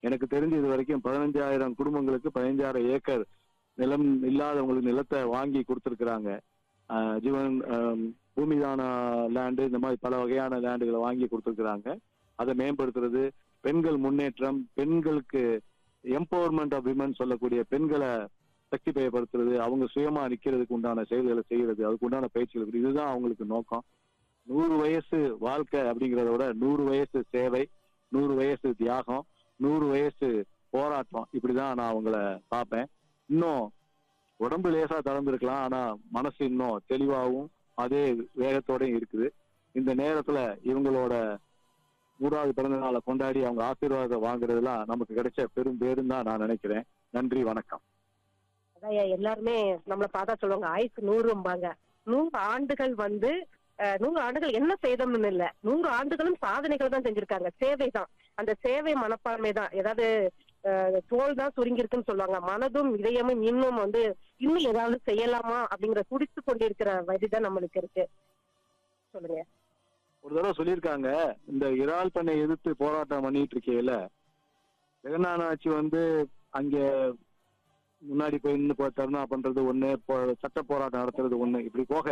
எனக்கு தெரிஞ்சு இது வரைக்கும் பதினஞ்சாயிரம் குடும்பங்களுக்கு பதினஞ்சாயிரம் ஏக்கர் நிலம் இல்லாதவங்களுக்கு நிலத்தை வாங்கி கொடுத்துருக்குறாங்க ஜீவன் ஆம், பூமிதான லேண்டு இந்த மாதிரி பல வகையான லேண்டுகளை வாங்கி கொடுத்துருக்குறாங்க அதை மேம்படுத்துறது பெண்கள் முன்னேற்றம் பெண்களுக்கு எம்பவர்மெண்ட் ஆஃப் விமன் சொல்லக்கூடிய பெண்களை சக்தி பயப்படுத்துறது அவங்க சுயமா நிக்கிறதுக்கு உண்டான செயல்களை செய்யறது அதுக்கு உண்டான பயிற்சிகள் இருக்கு. இதுதான் அவங்களுக்கு நோக்கம் நூறு வயசு வாழ்க்கை அப்படிங்கிறத விட நூறு வயசு சேவை நூறு வயசு தியாகம் நூறு வயசு போராட்டம் இப்படிதான் நான் அவங்கள பார்ப்பேன் இன்னும் உடம்பு லேசா தளர்ந்துருக்கலாம் ஆனா மனசு இன்னும் தெளிவாகவும் அதே வேகத்தோடயும் இருக்குது இந்த நேரத்துல இவங்களோட நூறாவது பிறந்த நாளை கொண்டாடி அவங்க ஆசீர்வாதம் வாங்குறதுலாம் நமக்கு கிடைச்ச பெரும் பேரும் தான் நான் நினைக்கிறேன் நன்றி வணக்கம் அதான் எல்லாருமே நம்மள பார்த்தா சொல்லுவாங்க ஆயுசு நூறும்பாங்க நூறு ஆண்டுகள் வந்து அஹ், நூறு ஆண்டுகள் என்ன செய்தோம்னு இல்ல நூறு ஆண்டுகளும் சாதனைகள் தான் செஞ்சிருக்காங்க சேவை தான் அந்த சேவை மனப்பான்மை தான் ஏதாவது அஹ், தோல் தான் சுருங்கிருக்குன்னு சொல்லுவாங்க மனதும் இதயமும் இன்னும் வந்து இன்னும் ஏதாவது செய்யலாமா அப்படிங்கிற துடித்து கொண்டிருக்கிற வழிதான் நம்மளுக்கு இருக்கு சொல்லுங்க ஒரு தடவை சொல்லியிருக்காங்க இந்த இறால் பண்ணை எதிர்த்து போராட்டம் பண்ணிட்டு இருக்கையில ஜெகநாதாட்சி வந்து அங்க முன்னாடி போய் நின்று போ- தர்ணா பண்றது ஒண்ணு போ- சட்ட போராட்டம் நடத்துறது ஒண்ணு இப்படி போக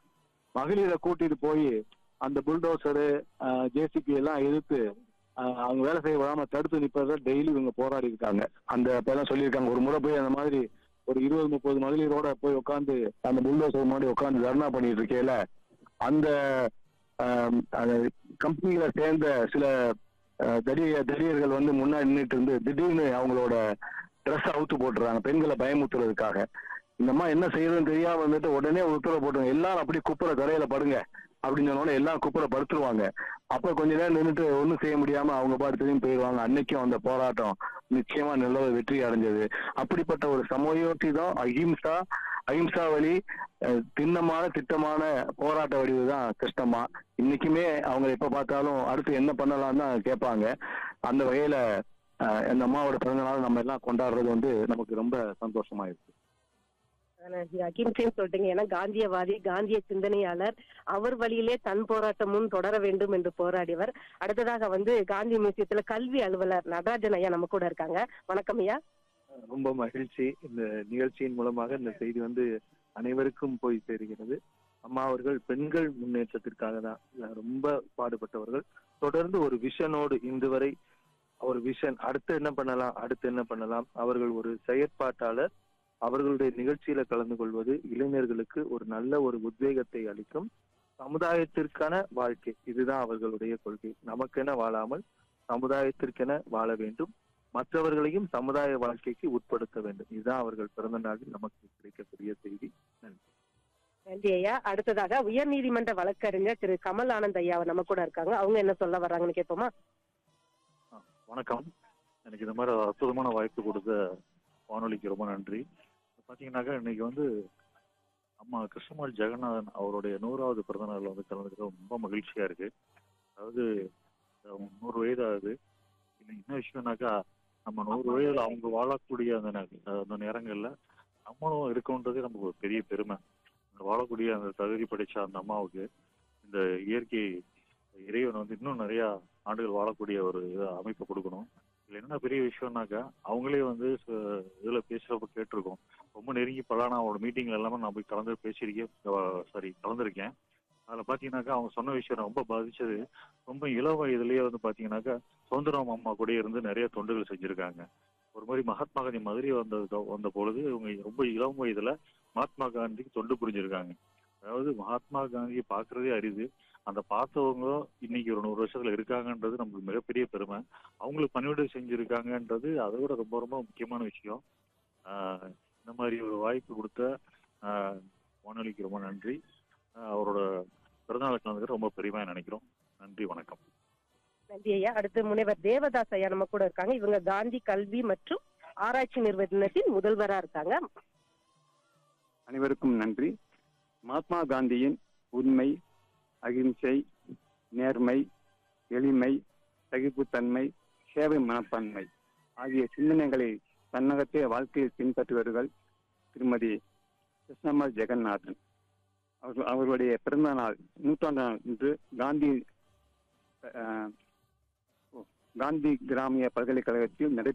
மகளிரை கூட்டிட்டு போய் அந்த புல்டோசரு ஜேசிபி எல்லாம் எதிர்த்து ஆஹ், அவங்க வேலை செய்ய விடாம தடுத்து நிப்பதை டெய்லி இவங்க போராடி இருக்காங்க அந்த அப்பெல்லாம் சொல்லியிருக்காங்க ஒரு முறை போய் அந்த மாதிரி ஒரு இருபது முப்பது மகளிரோட போய் உட்காந்து அந்த புல்டோசர் முன்னாடி உட்காந்து தர்ணா பண்ணிட்டு இருக்கையில அந்த ஆம், அந்த கம்பெனியில சேர்ந்த சில அஹ், தடிய தடியர்கள் வந்து முன்னாடி நின்றுட்டு இருந்து திடீர்னு அவங்களோட ட்ரெஸ் அவுத்து போட்டுறாங்க பெண்களை பயமுத்துறதுக்காக இந்த அம்மா என்ன செய்யறதுன்னு தெரியாம வந்துட்டு உடனே ஒரு உத்தரவு போட்டுருங்க எல்லாரும் அப்படியே குப்புற தரையில படுங்க அப்படின்னு சொன்ன உடனே எல்லாம் குப்புற படுத்துருவாங்க அப்ப கொஞ்ச நேரம் நின்றுட்டு ஒண்ணும் செய்ய முடியாம அவங்க பாட்டு திரும்பி போயிடுவாங்க அன்னைக்கும் அந்த போராட்டம் நிச்சயமா நல்ல வெற்றி அடைஞ்சது அப்படிப்பட்ட ஒரு சமயோட்டி தான் அஹிம்சா அஹிம்சா வழி அஹ், திண்ணமான திட்டமான போராட்ட வடிவு தான் கிருஷ்ணம்மா இன்னைக்குமே அவங்க எப்ப பார்த்தாலும் அடுத்து என்ன பண்ணலாம் தான் கேட்பாங்க அந்த வகையில அஹ், அந்த அம்மாவோட பிறந்த நாள் நம்ம எல்லாம் கொண்டாடுறது வந்து நமக்கு ரொம்ப சந்தோஷமா இருக்கு அகிம்சைன்னு சொல்லிட்டீங்க ஏன்னா காந்தியவாதி காந்திய சிந்தனையாளர் அவர் வழியிலே தன் போராட்டமும் தொடர வேண்டும் என்று போராடியவர் அடுத்ததாக வந்து காந்தி மியூசியத்துல கல்வி அலுவலர் நடராஜன் ஐயா நம்ம கூட இருக்காங்க வணக்கம் ஐயா ரொம்ப மகிழ்ச்சி இந்த நிகழ்ச்சியின் மூலமாக இந்த செய்தி வந்து அனைவருக்கும் போய் சேருகிறது அம்மா அவர்கள் பெண்கள் முன்னேற்றத்திற்காக தான் ரொம்ப பாடுபட்டவர்கள் தொடர்ந்து ஒரு விஷனோடு இன்று வரை ஒரு விஷன் அடுத்து என்ன பண்ணலாம் அடுத்து என்ன பண்ணலாம் அவர்கள் ஒரு செயற்பாட்டாளர் அவர்களுடைய நிகழ்ச்சியில கலந்து கொள்வது இளைஞர்களுக்கு ஒரு நல்ல ஒரு உத்வேகத்தை அளிக்கும் சமுதாயத்திற்கான வாழ்க்கை இதுதான் அவர்களுடைய கொள்கை நமக்கென வாழாமல் சமுதாயத்திற்கென வாழ வேண்டும் மற்றவர்களையும் சமுதாய வாழ்க்கைக்கு உட்படுத்த வேண்டும் இதுதான் அவர்கள் பிறந்த நாளில் நமக்கு கிடைக்கக்கூடிய செய்தி நன்றி நன்றி ஐயா அடுத்ததாக உயர்நீதிமன்ற வழக்கறிஞர் திரு கமல் ஆனந்த் ஐயா நம்ம கூட இருக்காங்க அவங்க என்ன சொல்ல வர்றாங்கன்னு கேட்போமா வணக்கம் எனக்கு இந்த மாதிரி ஒரு அற்புதமான வாய்ப்பு கொடுத்த வானொலிக்கு ரொம்ப நன்றி பார்த்தீங்கன்னாக்கா இன்னைக்கு வந்து அம்மா கிருஷ்ணமால் ஜெகநாதன் அவருடைய நூறாவது பிறந்த நாள்ல வந்து கலந்துக்கிறது ரொம்ப மகிழ்ச்சியா இருக்கு அதாவது அவங்க நூறு வயது ஆகுது இன்னைக்கு என்ன விஷயம்னாக்கா நம்ம நூறு வயதுல அவங்க வாழக்கூடிய அந்த நே- அந்த நேரங்கள்ல நம்மளும் இருக்கோன்றதே நமக்கு ஒரு பெரிய பெருமை அந்த வாழக்கூடிய அந்த தகுதி படைச்ச அந்த அம்மாவுக்கு இந்த இயற்கை இறைவன் வந்து இன்னும் நிறைய ஆண்டுகள் வாழக்கூடிய ஒரு இதை அமைப்பு கொடுக்கணும் இதுல என்ன பெரிய விஷயம்னாக்கா அவங்களே வந்து ச- இதுல பேசுறப்ப கேட்டிருக்கோம் ரொம்ப நெருங்கி பலான அவரோட மீட்டிங்ல எல்லாமே நான் போய் கலந்து பேசியிருக்கேன் சாரி கலந்துருக்கேன் அதுல பாத்தீங்கன்னாக்கா அவங்க சொன்ன விஷயம் ரொம்ப பாதிச்சது ரொம்ப இள வயதுலயே வந்து பாத்தீங்கன்னாக்கா சுதந்திரம் அம்மா கூட இருந்து நிறைய தொண்டுகள் செஞ்சிருக்காங்க ஒரு மாதிரி மகாத்மா காந்தி மதுரை வந்த வந்த பொழுது இவங்க ரொம்ப இளம் வயதுல மகாத்மா காந்திக்கு தொண்டு புரிஞ்சிருக்காங்க அதாவது மகாத்மா காந்தியை பார்க்கறதே அரிது அந்த பார்த்தவங்க இன்னைக்கு ஒரு நூறு வருஷத்துல இருக்காங்கன்றது நமக்கு மிகப்பெரிய பெருமை அவங்களுக்கு பணிவிடை செஞ்சிருக்காங்கன்றது அதை விட ரொம்ப ரொம்ப முக்கியமான விஷயம் ஆஹ் இந்த மாதிரி ஒரு வாய்ப்பு கொடுத்த ஆஹ் வானொலிக்கு ரொம்ப நன்றி ஆஹ் அவரோட பிறந்தநாள் கலந்துக்க ரொம்ப பெருமையா நினைக்கிறோம் நன்றி வணக்கம் நன்றி ஐயா அடுத்து முனைவர் தேவதாஸ் ஐயா நம்ம கூட இருக்காங்க இவங்க காந்தி கல்வி மற்றும் ஆராய்ச்சி நிறுவனத்தின் முதல்வரா இருக்காங்க அனைவருக்கும் நன்றி மகாத்மா காந்தியின் உண்மை அகிம்சை நேர்மை எளிமை சகிப்புத்தன்மை சேவை மனப்பான்மை ஆகிய சிந்தனைகளை தன்னகத்தே வாழ்க்கையில் பின்பற்றுபவர்கள் திருமதி கிருஷ்ணம்மா ஜெகநாதன் அவர்கள் அவர்களுடைய பிறந்த நாள் நூற்றாண்டு நாள் இன்று காந்தி அஹ், ஓ, காந்தி கிராமிய பல்கலைக்கழகத்தில் நடை